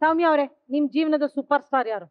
ಸೌಮ್ಯ ಅವರೇ ನಿಮ್ ಜೀವನದ ಸೂಪರ್ ಸ್ಟಾರ್ ಯಾರು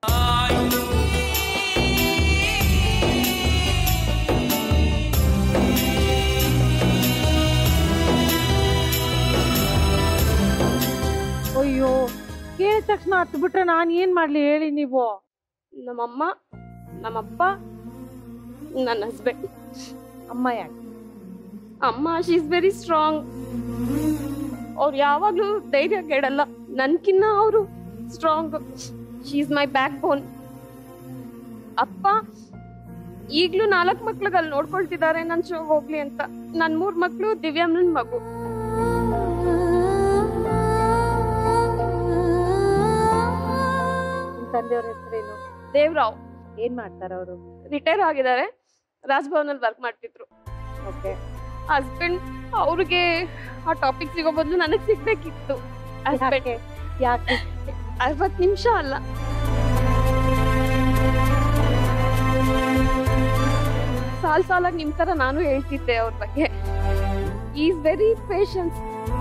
ಅಯ್ಯೋ ಕೇಳಿದ ತಕ್ಷಣ ಹತ್ತು ಬಿಟ್ರೆ ನಾನ್ ಏನ್ ಮಾಡ್ಲಿ ಹೇಳಿ ನೀವು ನಮ್ಮಮ್ಮ ನಮ್ಮಪ್ಪ ನನ್ನ ಹಸ್ಬೆಂಡ್ ಅಮ್ಮ ಯಾಕೆ ಅಮ್ಮ ಶಿ ಇಸ್ ವೆರಿ ಸ್ಟ್ರಾಂಗ್ ಅವ್ರು ಯಾವಾಗ್ಲೂ ಧೈರ್ಯ ಕೆಡಲ್ಲ ನನ್ಕಿನ್ನ ಅವರು strong she is my backbone ಅಪ್ಪ ಈಗ್ಲೂ ನಾಲ್ಕು ಮಕ್ಳಿಗೆ ಅಲ್ಲಿ ನೋಡ್ಕೊಳ್ತಿದ್ದಾರೆ ನನ್ ಶೋ ಹೋಗ್ಲಿ ಅಂತ ನನ್ ಮೂರ್ ಮಕ್ಳು ದಿವ್ಯಾಮ್ನನ್ ಮಗು ನಿಮ್ ತಂದೆಯವ್ರ ಹೆಸರೇನು ದೇವ್ರಾವ್ ಏನ್ ಮಾಡ್ತಾರ ಅವರು ರಿಟೈರ್ ಆಗಿದ್ದಾರೆ ರಾಜ್ಭವನ್ ಅಲ್ಲಿ ವರ್ಕ್ ಮಾಡ್ತಿದ್ರು ಓಕೆ ಹಸ್ಬೆಂಡ್ ಅವ್ರಿಗೆ ಆ ಟಾಪಿಕ್ ಸಿಗೋ ಬದಲು ನನಗ್ ಸಿಗ್ಬೇಕಿತ್ತು ಹಸ್ಬೆಂಡ್ ಯಾಕೆ ಯಾಕೆ ಅರವತ್ ನಿಮಿಷ ಅಲ್ಲ ಸಾಲ್ ಸಾಲಾಗಿ ನಿಮ್ ತರ ನಾನು ಹೇಳ್ತಿದ್ದೆ ಅವ್ರ ಬಗ್ಗೆ ಈಸ್ ವೆರಿ ಪೇಷನ್ಸ್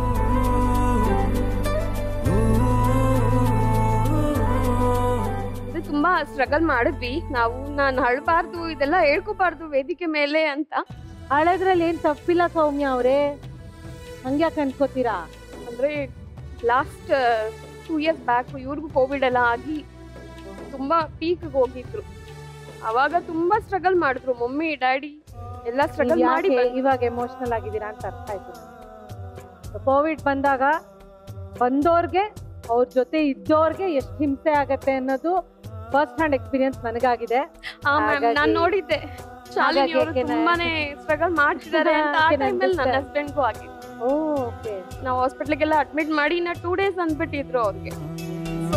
ತುಂಬಾ ಸ್ಟ್ರಗಲ್ ಮಾಡಿದ್ವಿ ನಾವು ನಾನು ಅಳ್ಬಾರ್ದು ಇದೆಲ್ಲ ಹೇಳ್ಕೋಬಾರ್ದು ವೇದಿಕೆ ಮೇಲೆ ಅಂತ ಹಳದ್ರಲ್ಲಿ ಏನ್ ತಪ್ಪಿಲ್ಲ ಸೌಮ್ಯ ಅವ್ರೆ ಹಂಗ್ಯಾಕ್ ಅನ್ಕೋತೀರಾ ಅಂದ್ರೆ ಲಾಸ್ಟ್ ಟೂ ಇಯರ್ಸ್ ಬ್ಯಾಕ್ ಇವ್ರಿಗೂ ಕೋವಿಡ್ ಎಲ್ಲ ಆಗಿ ತುಂಬಾ ಪೀಕ್ ಹೋಗಿದ್ರು ಅವಾಗ ತುಂಬಾ ಸ್ಟ್ರಗಲ್ ಮಾಡಿದ್ರು ಮಮ್ಮಿ ಡ್ಯಾಡಿ ಎಲ್ಲ ಸ್ಟ್ರಗಲ್ ನೀವ್ ಮಾಡಿ ಯಾಕೆ ಬಂದ್ರು. ಇವಾಗ ಎಮೋಷನಲ್ ಆಗಿದ್ದೀರಾ ಅಂತ ಅರ್ಥ ಆಯ್ತು ಕೋವಿಡ್ ಬಂದಾಗ ಬಂದೋರ್ಗೆ ಅವ್ರ ಜೊತೆ ಇದ್ದೋರ್ಗೆ ಎಷ್ಟು ಹಿಂಸೆ ಆಗತ್ತೆ ಅನ್ನೋದು ಫಸ್ಟ್ ಹ್ಯಾಂಡ್ ಎಕ್ಸ್ಪೀರಿಯನ್ಸ್ ನನಗಾಗಿದೆ ಆ ಮ್ಯಾಮ್ ಹಾಗಾಗಿ- ನಾನ್ ನೋಡಿದ್ದೆ ಶಾಲಿನಿ ಅವರು ಹಾಗಾಗಿ ತುಂಬಾನೇ ಸ್ಟ್ರಗಲ್ ಮಾಡ್ತಿದ್ದಾರೆ ಅಂತ ಆ Can ಟೈಮಲ್ಲಿ ನನ್ನ understand. ಹಸ್ಬೆಂಡ್ಗೂ ಆಗಿತ್ತು ಓಕೆ ನಾವು ಹಾಸ್ಪಿಟ್ಲಿಗೆಲ್ಲ ಅಡ್ಮಿಟ್ ಮಾಡಿ ಇನ್ನ ಟೂ ಡೇಸ್ ಅಂದ್ಬಿಟ್ಟಿದ್ರು ಅವ್ರಿಗೆ ಸೊ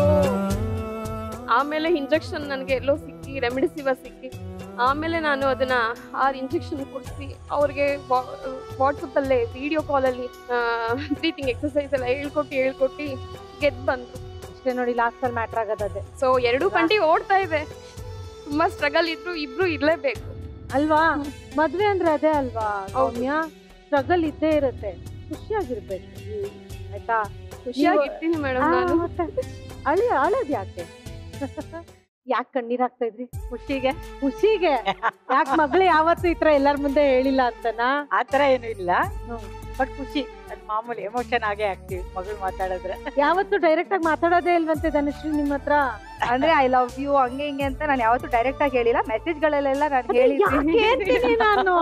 ಆಮೇಲೆ ಇಂಜೆಕ್ಷನ್ ನನಗೆ ಎಲ್ಲೋ ಸಿಕ್ಕಿ ರೆಮಿಡಿಸಿವರ್ ಸಿಕ್ಕಿ ಆಮೇಲೆ ನಾನು ಅದನ್ನ ಆರು ಇಂಜೆಕ್ಷನ್ ಕೊಡಿಸಿ ಅವ್ರಿಗೆ ವಾಟ್ಸಪ್ ಅಲ್ಲೇ ವಿಡಿಯೋ ಕಾಲಲ್ಲಿ ಬ್ರೀತಿಂಗ್ ಎಕ್ಸರ್ಸೈಸ್ ಎಲ್ಲ ಹೇಳ್ಕೊಟ್ಟು ಹೇಳ್ಕೊಟ್ಟು ಗೆದ್ದು ಬಂದ್ರು ಅಷ್ಟೇ ನೋಡಿ ಲಾಸ್ಟ್ ಅಲ್ಲಿ ಮ್ಯಾಟ್ರ್ ಆಗೋದದೆ ಸೊ ಎರಡು ಕಂಟಿ ಓಡ್ತಾ ಇದೆ ತುಂಬಾ ಸ್ಟ್ರಗಲ್ ಇದ್ರು ಇಬ್ರು ಇರ್ಲೇಬೇಕು ಅಲ್ವಾ ಮದ್ವೆ ಅಂದ್ರೆ ಅದೇ ಅಲ್ವಾ ಸೌಮ್ಯ ಸ್ಟ್ರಗಲ್ ಇದ್ದೇ ಇರುತ್ತೆ ಖುಷಿಯಾಗಿರ್ಬೇಕು ಆಯ್ತಾ ಖುಷಿಯಾಗಿರ್ತೀನಿ ಮೇಡಮ್ ಆ, ನಾನು ಮತ್ತೆ ಅಳಿ ಅಳೋದ್ ಯಾಕೆ ಯಾಕೆ ಕಣ್ಣೀರ್ ಹಾಕ್ತಾ ಇದ್ರಿ ಖುಷಿಗೆ ಖುಷಿಗೆ ಯಾಕೆ ಮಗಳು ಯಾವತ್ತೂ ಈ ತರ ಎಲ್ಲರ ಮುಂದೆ ಹೇಳಿಲ್ಲ ಅಂತನಾ ಆತರ ಏನು ಇಲ್ಲ ಹ್ಮ್. ಬಟ್ ಖುಷಿ ಅದ್ ಮಾಮೂಲಿ ಎಮೋಷನ್ ಆಗೇ ಆಗ್ತೀವಿ ಮಗಳು ಮಾತಾಡಿದ್ರೆ ಯಾವತ್ತೂ ಡೈರೆಕ್ಟ್ ಆಗಿ ಮಾತಾಡೋದೇ ಇಲ್ವಂತೆ ಧನಶ್ರೀ ನಿಮ್ಮ ಹತ್ರ ಅಂದ್ರೆ ಐ ಲವ್ ಯು ಹಂಗೆ ಹಿಂಗೆ ಅಂತ ನಾನು ಯಾವತ್ತೂ ಡೈರೆಕ್ಟ್ ಆಗಿ ಹೇಳಿಲ್ಲ ಮೆಸೇಜ್ ಗಳಲ್ಲೆಲ್ಲ ನಾನು ಅದೇ ಯಾಕೆ ಅಂತೀನಿ ಹೇಳಿದ್ದೀನಿ ನಾನು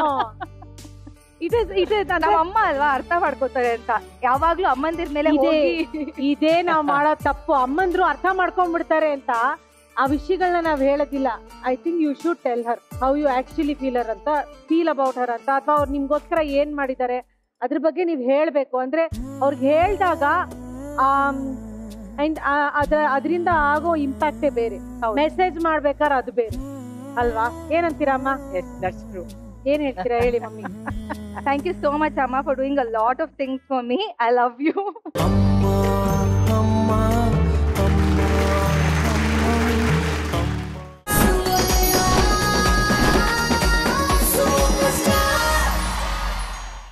ಇದೆ ಇದೆ ನಮ್ಮ ಅಮ್ಮ ಅಲ್ವಾ ಅರ್ಥ ಮಾಡ್ಕೋತಾರೆ ಅಂತ ಯಾವಾಗ್ಲೂ ಅಮ್ಮಂದಿರ ಮೇಲೆ ಇದೆ. ಹೋಗಿ ಇದೇ ನಾವ್ ಮಾಡೋ ತಪ್ಪು ಅಮ್ಮಂದ್ರು ಅರ್ಥ ಮಾಡ್ಕೊಂಡ್ಬಿಡ್ತಾರೆ ಅಂತ ಆ ವಿಷಯಗಳನ್ನ ನಾವ್ ಹೇಳೋದಿಲ್ಲ I think you should tell her how you actually feel her ಅಂತ ಫೀಲ್ ಅಬೌಟ್ ಹರ್ ಅಂತ ಅಥವಾ ಅವ್ರು ನಿಮ್ಗೋಸ್ಕರ ಏನ್ ಮಾಡಿದ್ದಾರೆ ಅದ್ರ ಬಗ್ಗೆ ನೀವ್ ಹೇಳ್ಬೇಕು ಅಂದ್ರೆ ಅವ್ರಿಗೆ ಹೇಳ್ದಾಗ ಅಂಡ್ ಅದ್ರ ಅದರಿಂದ ಆಗೋ ಇಂಪ್ಯಾಕ್ಟೇ ಬೇರೆ ಹೌದು. ಮೆಸೇಜ್ ಮಾಡ್ಬೇಕಾದ್ರೆ ಅದು ಬೇರೆ ಅಲ್ವಾ ಏನಂತೀರಮ್ಮ ಎಸ್ ದಟ್ಸ್ ಟ್ರೂ ಏನ್ ಹೇಳ್ತೀರಾ ಹೇಳಿ mummy thank you so much ಅಮ್ಮ for doing a lot of things for me I love you ಅಮ್ಮ